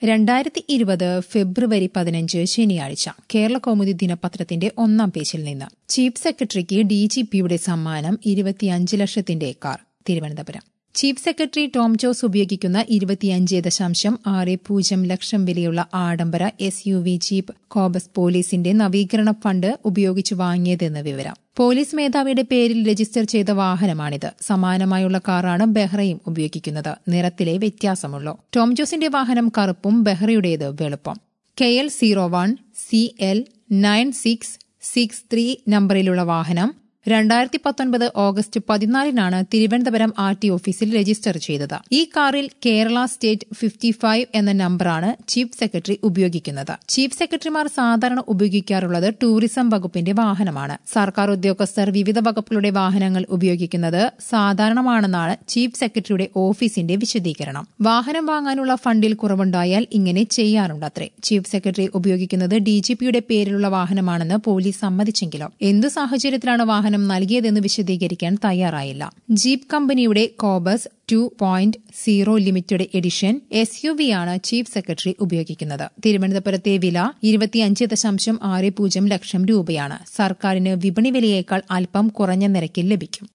രണ്ടായിരത്തി ഇരുപത് ഫെബ്രുവരി പതിനഞ്ച് ശനിയാഴ്ച കേരള കൗമുദി ദിനപത്രത്തിന്റെ ഒന്നാം പേജിൽ നിന്ന് ചീഫ് സെക്രട്ടറിക്ക് ഡിജിപിയുടെ സമ്മാനം ഇരുപത്തിയഞ്ച് ലക്ഷത്തിന്റെ car Thiruvananthapuram chief secretary Tom Jose ഉപയോഗിക്കുന്ന ഇരുപത്തിയഞ്ച് ദശാംശം ആറ് പൂജ്യം ലക്ഷം വിലയുള്ള ആഡംബര S U V jeep Compass പോലീസിന്റെ നവീകരണ ഫണ്ട് ഉപയോഗിച്ച് വാങ്ങിയതെന്ന് വിവരം പോലീസ് മേധാവിയുടെ പേരിൽ രജിസ്റ്റർ ചെയ്ത വാഹനമാണിത് സമാനമായുള്ള കാറാണ് ബെഹ്റയും ഉപയോഗിക്കുന്നത് നിറത്തിലെ വ്യത്യാസമുള്ളൂ ടോം ജോസിന്റെ വാഹനം കറുപ്പും ബെഹ്റയുടേത് വെളുപ്പം K L zero one C L nine six six three നമ്പറിലുള്ള വാഹനം രണ്ടായിരത്തി പത്തൊൻപത് ഓഗസ്റ്റ് പതിനാലിനാണ് തിരുവനന്തപുരം ആർ ടി ഓഫീസിൽ രജിസ്റ്റർ ചെയ്തത് ഈ കാറിൽ കേരള സ്റ്റേറ്റ് ഫിഫ്റ്റി ഫൈവ് എന്ന നമ്പറാണ് ചീഫ് സെക്രട്ടറി ഉപയോഗിക്കുന്നത് ചീഫ് സെക്രട്ടറിമാർ സാധാരണ ഉപയോഗിക്കാറുള്ളത് ടൂറിസം വകുപ്പിന്റെ വാഹനമാണ് സർക്കാർ ഉദ്യോഗസ്ഥർ വിവിധ വകുപ്പുകളുടെ വാഹനങ്ങൾ ഉപയോഗിക്കുന്നത് സാധാരണമാണെന്നാണ് ചീഫ് സെക്രട്ടറിയുടെ ഓഫീസിന്റെ വിശദീകരണം വാഹനം വാങ്ങാനുള്ള ഫണ്ടിൽ കുറവുണ്ടായാൽ ഇങ്ങനെ ചെയ്യാറുണ്ടത്രേ ചീഫ് സെക്രട്ടറി ഉപയോഗിക്കുന്നത് ഡിജിപിയുടെ പേരിലുള്ള വാഹനമാണെന്ന് പോലീസ് സമ്മതിച്ചെങ്കിലും എന്തു സാഹചര്യത്തിലാണ് വാഹനം വാഹനം നൽകിയതെന്ന് വിശദീകരിക്കാൻ തയ്യാറായില്ല ജീപ്പ് കമ്പനിയുടെ Compass two point zero limited edition S U V ആണ് ചീഫ് സെക്രട്ടറി ഉപയോഗിക്കുന്നത് തിരുവനന്തപുരത്തെ വില ഇരുപത്തിയഞ്ച് ദശാംശം ആറ് പൂജ്യം ലക്ഷം രൂപയാണ് സർക്കാരിന് വിപണി വിലയേക്കാൾ അല്പം കുറഞ്ഞ നിരക്കിൽ ലഭിക്കും